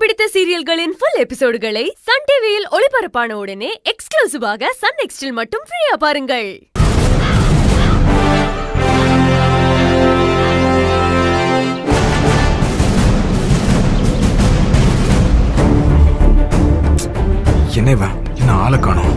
பிடித்த சீரியல்களின் full எபிசோடுகளை Sun டிவியில் ஒளிபரப்பான உடனே எக்ஸ்க்ளூசிவாக சன் நெக்ஸ்டில் மட்டும் ஃப்ரீயா பாருங்கள் என்ன இவன் இன்னும் ஆளை காணோம்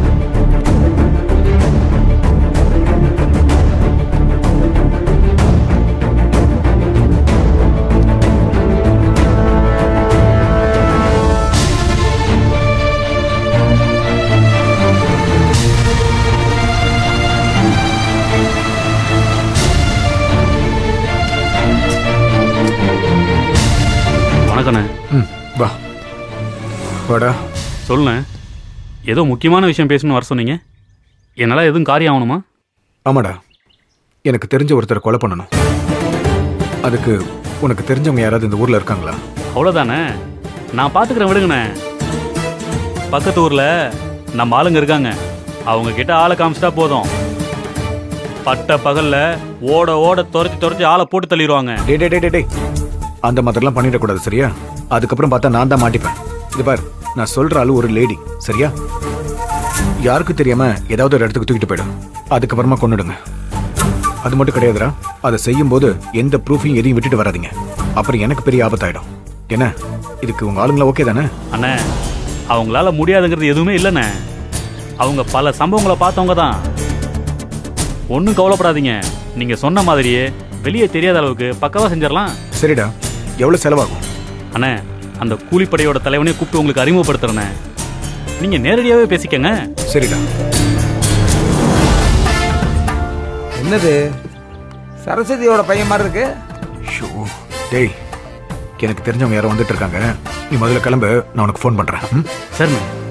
வணக்கண்ணே ம் வா வாடா சொல்லுண்ணே ஏதோ முக்கியமான விஷயம் பேசணும்னு வர சொன்னீங்க என்னால் எதுவும் காரியம் ஆகணுமா ஆமாடா எனக்கு தெரிஞ்ச ஒருத்தரை கொலை பண்ணணும் அதுக்கு உனக்கு தெரிஞ்சவங்க யாராவது இந்த ஊர்ல இருக்காங்களா அவ்வளோதானே நான் பார்த்துக்கிறேன் விடுங்கண்ணே பக்கத்து ஊரில் நம்ம ஆளுங்க இருக்காங்க அவங்க கிட்ட ஆளை காமிச்சிட்டா போதும் பட்ட பகல்ல ஓட ஓட துரத்தி துரத்தி ஆளை போட்டு தள்ளிடுவாங்க டே டே டே டே டே அந்த மாதிரிலாம் பண்ணிடக்கூடாது சரியா அதுக்கப்புறம் பார்த்தா நான் தான் மாட்டிப்பேன் இது பார் நான் சொல்ற ஆளு ஒரு லேடி சரியா யாருக்கும் தெரியாம ஏதாவது ஒரு இடத்துக்கு தூக்கிட்டு போயிடும் அதுக்கப்புறமா கொன்னுடுங்க அது மட்டும் கிடையாதுடா அதை செய்யும்போது எந்த ப்ரூஃபையும் எதையும் விட்டுட்டு வராதீங்க அப்புறம் எனக்கு பெரிய ஆபத்தாயிடும் என்ன இதுக்கு உங்க ஆளுங்களா ஓகே தானே அண்ணே அவங்களால முடியாதுங்கிறது எதுவுமே இல்லைண்ணே அவங்க பல சம்பவங்களை பார்த்தவங்க தான் ஒன்றும் கவலைப்படாதீங்க நீங்கள் சொன்ன மாதிரியே வெளியே தெரியாத அளவுக்கு பக்கவாக செஞ்சிடலாம் சரிடா எவ்வளவு செலவாகும் அண்ணே அந்த கூலிப்படையோட தலைவனே கூப்பிட்டு உங்களுக்கு அறிமுகப்படுத்துறேண்ணே நீங்கள் நேரடியாகவே பேசிக்கங்க சரிடா என்னது சரஸ்வதியோட பையன் மாதிரி இருக்கு ஷோ டேய் எனக்கு தெரிஞ்சவங்க யாரோ வந்துட்டு இருக்காங்க நீ முதல்ல கிளம்பு நான் உனக்கு ஃபோன் பண்றேன் ம்? சரிண்ணே